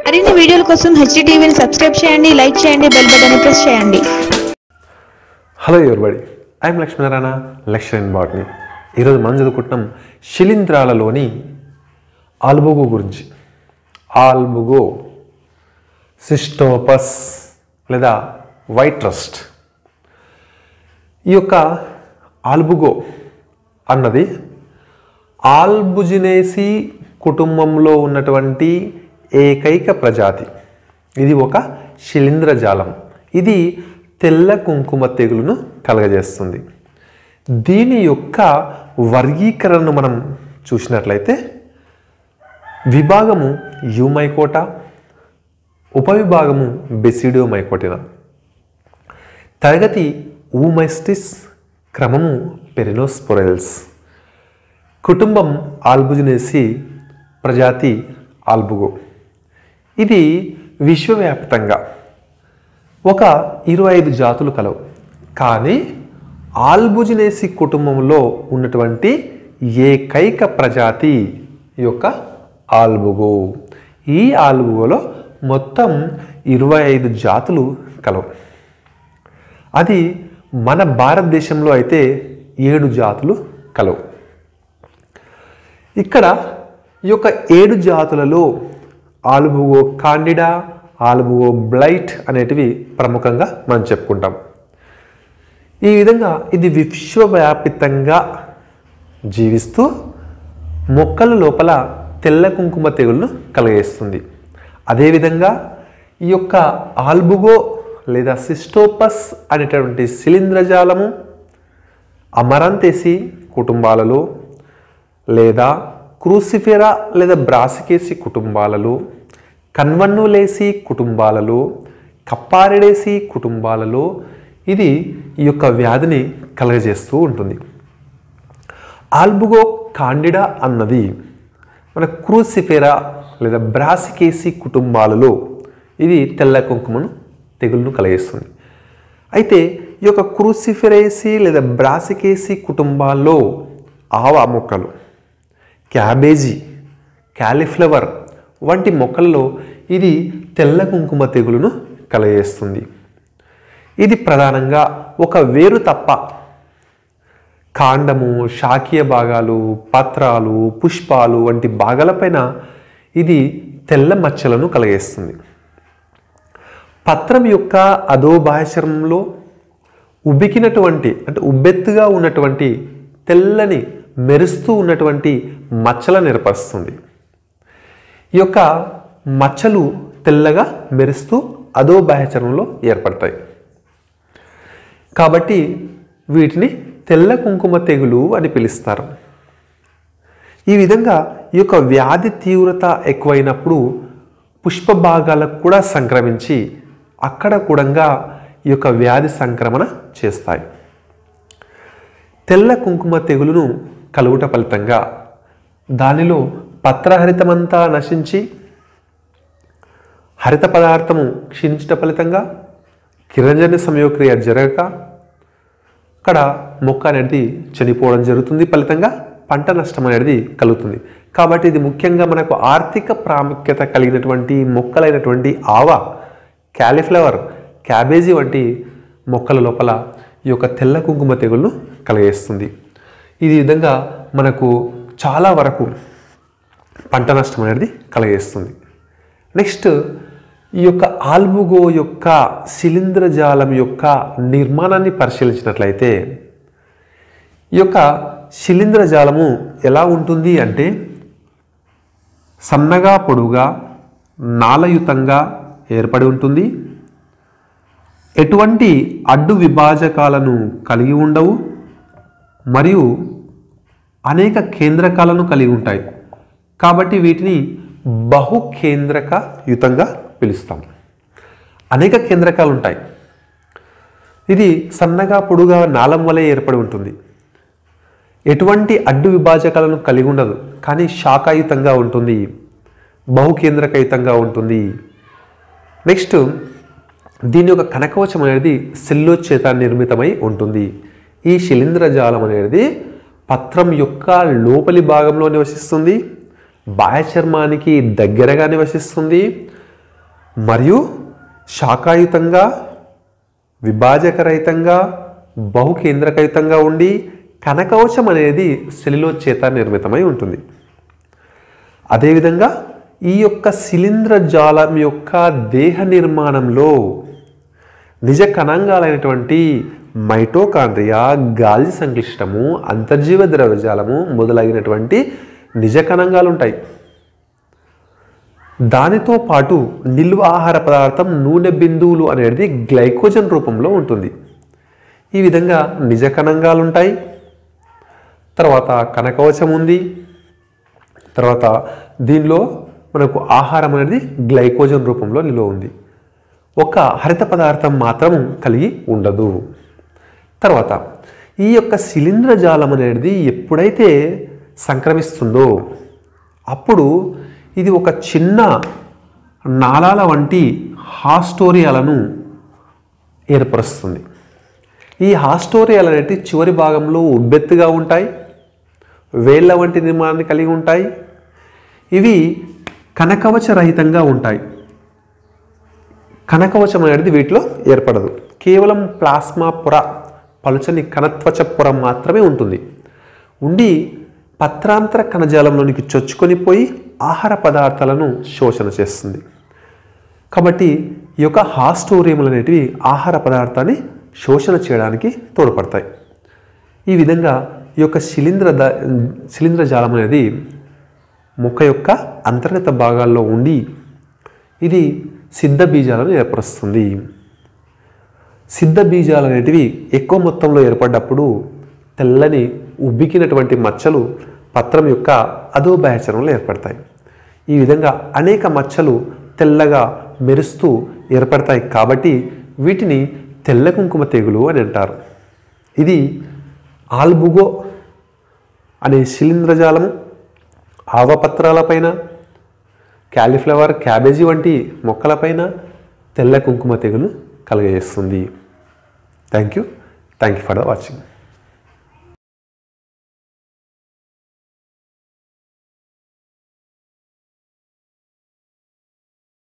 మరిన్ని వీడియోల కోసం హెచ్టీవీని సబ్స్క్రైబ్ చేయండి లైక్ చేయండి బెల్ బటన్ ప్రెస్ చేయండి hello everybody I'm Lakshminarayana lecturer in botany ఈరోజు మనం చదువుకుంటున్నాం శిలీంధ్రాలలోని ఆల్బుగో గురించి ఆల్బుగో సిస్టోపస్ లేదా వైట్ రస్ట్ ఈ యొక్క ఆల్బుగో అన్నది ఆల్బుజినేసి కుటుంబంలో ఉన్నటువంటి ఏకైక ప్రజాతి ఇది ఒక శిలీంద్రజాలం ఇది తెల్ల కుంకుమ తెగులును కలగజేస్తుంది దీని యొక్క వర్గీకరణను మనం చూసినట్లయితే విభాగము యూమైకోటా ఉపవిభాగము బెసిడియోమైకోటినా తరగతి ఊమైస్టిస్ క్రమము పెరినోస్పొరెల్స్ కుటుంబం ఆల్బుజినేసి ప్రజాతి ఆల్బుగో ఇది విశ్వవ్యాప్తంగా ఒక ఇరవై ఐదు జాతులు కలవు కానీ ఆల్బుజినేసి కుటుంబంలో ఉన్నటువంటి ఏకైక ప్రజాతి యొక్క ఆల్బుగో ఈ ఆల్బుగోలో మొత్తం ఇరవై ఐదు జాతులు కలవు అది మన భారతదేశంలో అయితే ఏడు జాతులు కలవు ఇక్కడ ఈ యొక్క ఏడు జాతులలో ఆలుబుగో కాండిడా ఆలుబుగో బ్లైట్ అనేటివి ప్రముఖంగా మనం చెప్పుకుంటాం ఈ విధంగా ఇది విశ్వవ్యాపితంగా జీవిస్తూ మొక్కల లోపల తెల్ల కుంకుమ తెగులను కలగేస్తుంది అదేవిధంగా ఈ యొక్క ఆల్బుగో లేదా సిస్టోపస్ అనేటటువంటి శిలీంద్రజాలము అమరాంతేసి కుటుంబాలలో లేదా క్రూసిఫెరా లేదా బ్రాసికేసి కుటుంబాలలో కన్వన్నులేసి కుటుంబాలలో కప్పారిడేసి కుటుంబాలలో ఇది ఈ యొక్క వ్యాధిని కలగజేస్తూ ఉంటుంది ఆల్బుగో కాండిడా అన్నది మన క్రూసిఫెరా లేదా బ్రాసికేసి కుటుంబాలలో ఇది తెల్ల కుంకుమను తెగులను కలిగిస్తుంది అయితే ఈ యొక్క క్రూసిఫెరేసి లేదా బ్రాసికేసి కుటుంబాల్లో ఆవా మొక్కలు క్యాబేజీ క్యాలీఫ్లవర్ వంటి మొక్కలలో ఇది తెల్ల కుంకుమ తెగులును కలగజేస్తుంది ఇది ప్రధానంగా ఒక వేరు తప్ప కాండము శాఖీయ భాగాలు పత్రాలు పుష్పాలు వంటి భాగాలపైన ఇది తెల్ల మచ్చలను కలగేస్తుంది పత్రం యొక్క అధోబాహ్యచర్మంలో ఉబ్బికినటువంటి అంటే ఉబ్బెత్తుగా ఉన్నటువంటి తెల్లని మెరుస్తూ ఉన్నటువంటి మచ్చలను ఏర్పరుస్తుంది ఈ యొక్క మచ్చలు తెల్లగా మెరుస్తూ అధోబాహ్యచర్మంలో ఏర్పడతాయి కాబట్టి వీటిని తెల్ల కుంకుమ తెగులు అని పిలుస్తారు ఈ విధంగా ఈ యొక్క వ్యాధి తీవ్రత ఎక్కువైనప్పుడు పుష్ప భాగాలకు కూడా సంక్రమించి అక్కడ కూడా ఈ యొక్క వ్యాధి సంక్రమణ చేస్తాయి తెల్ల కుంకుమ తెగులును కలుగుట ఫలితంగా దానిలో పత్రహరితమంతా నశించి హరిత పదార్థము క్షీణించట ఫలితంగా కిరణజన్య సమయోక్రియ జరగక అక్కడ మొక్క అనేది చనిపోవడం జరుగుతుంది ఫలితంగా పంట నష్టం అనేది కలుగుతుంది కాబట్టి ఇది ముఖ్యంగా మనకు ఆర్థిక ప్రాముఖ్యత కలిగినటువంటి మొక్కలైనటువంటి ఆవ క్యాలీఫ్లవర్ క్యాబేజీ వంటి మొక్కల లోపల ఈ యొక్క తెల్ల కుంకుమ తెగులను కలిగేస్తుంది ఈ విధంగా మనకు చాలా వరకు పంట నష్టం అనేది కలగేస్తుంది నెక్స్ట్ ఈ యొక్క ఆల్బుగో యొక్క శిలీంద్రజాలం యొక్క నిర్మాణాన్ని పరిశీలించినట్లయితే ఈ యొక్క శిలీంద్రజాలము ఎలా ఉంటుంది అంటే సన్నగా పొడుగా నాలయుతంగా ఏర్పడి ఉంటుంది ఎటువంటి అడ్డు విభాజకాలను కలిగి ఉండవు మరియు అనేక కేంద్రకాలను కలిగి ఉంటాయి కాబట్టి వీటిని బహుకేంద్రక యుతంగా పిలుస్తాం అనేక కేంద్రకాలు ఉంటాయి ఇది సన్నగా పొడుగా నాళం వలె ఏర్పడి ఉంటుంది ఎటువంటి అడ్డు విభాజకాలను కలిగి ఉండదు కానీ శాఖాయుతంగా ఉంటుంది బహుకేంద్రకయుతంగా ఉంటుంది నెక్స్ట్ దీని యొక్క కనకవచం అనేది సెల్లో చేత నిర్మితమై ఉంటుంది ఈ శిలీంద్రజాలం అనేది పత్రం యొక్క లోపలి భాగంలో నివసిస్తుంది బాహ్య చర్మానికి దగ్గరగా నివసిస్తుంది మరియు శాఖాయుతంగా విభాజకరహితంగా బహుకేంద్రకయుతంగా ఉండి కనకవచం అనేది సెలిలో చేత నిర్మితమై ఉంటుంది అదేవిధంగా ఈ యొక్క శిలీంద్ర జాలం యొక్క దేహ నిర్మాణంలో నిజ కణాంగాలైనటువంటి మైటోకాండ్రియా గాలి సంక్లిష్టము అంతర్జీవ ద్రవ్యజాలము మొదలైనటువంటి నిజ కణంగాలు ఉంటాయి దానితో పాటు నిల్వ ఆహార పదార్థం నూనె బిందువులు అనేది గ్లైకోజన్ రూపంలో ఉంటుంది ఈ విధంగా నిజ కణంగాలు ఉంటాయి తర్వాత కనకవచం ఉంది తర్వాత దీనిలో మనకు ఆహారం అనేది గ్లైకోజన్ రూపంలో నిల్వ ఉంది ఒక హరిత పదార్థం మాత్రం కలిగి ఉండదు తర్వాత ఈ యొక్క శిలీంద్ర జాలం అనేది ఎప్పుడైతే సంక్రమిస్తుందో అప్పుడు ఇది ఒక చిన్న నాళాల వంటి హాస్టోరియాలను ఏర్పరుస్తుంది ఈ హాస్టోరియాలు అనేవి చివరి భాగంలో ఉబ్బెత్తుగా ఉంటాయి వేళ్ల వంటి నిర్మాణాన్ని కలిగి ఉంటాయి ఇవి కనకవచ రహితంగా ఉంటాయి కనకవచం అనేది వీటిలో ఏర్పడదు కేవలం ప్లాస్మా పొర పలుచని కణత్వచ పొర మాత్రమే ఉంటుంది ఉండి పత్రాంతర కణజాలంలోనికి చొచ్చుకొని పోయి ఆహార పదార్థాలను శోషణ చేస్తుంది కాబట్టి ఈ యొక్క హాస్టోరియంలు అనేటివి ఆహార పదార్థాన్ని శోషణ చేయడానికి తోడ్పడతాయి ఈ విధంగా ఈ యొక్క శిలీంద్ర ద శిలీంద్ర జాలం అనేది మొక్క యొక్క అంతర్గత భాగాల్లో ఉండి ఇది సిద్ధ బీజాలను ఏర్పరుస్తుంది సిద్ధ బీజాలు అనేటివి ఎక్కువ మొత్తంలో ఏర్పడ్డప్పుడు తెల్లని ఉబ్బికినటువంటి మచ్చలు పత్రం యొక్క అదో బ్యాచరంలో ఏర్పడతాయి ఈ విధంగా అనేక మచ్చలు తెల్లగా మెరుస్తూ ఏర్పడతాయి కాబట్టి వీటిని తెల్ల కుంకుమ తెగులు అని అంటారు ఇది ఆల్బుగో అనే శిలీంద్రజాలము ఆవపత్రాలపైన క్యాలీఫ్లవర్ క్యాబేజీ వంటి మొక్కలపైన తెల్ల కుంకుమ తెగులు కలుగజేస్తుంది thank you thank you for the watching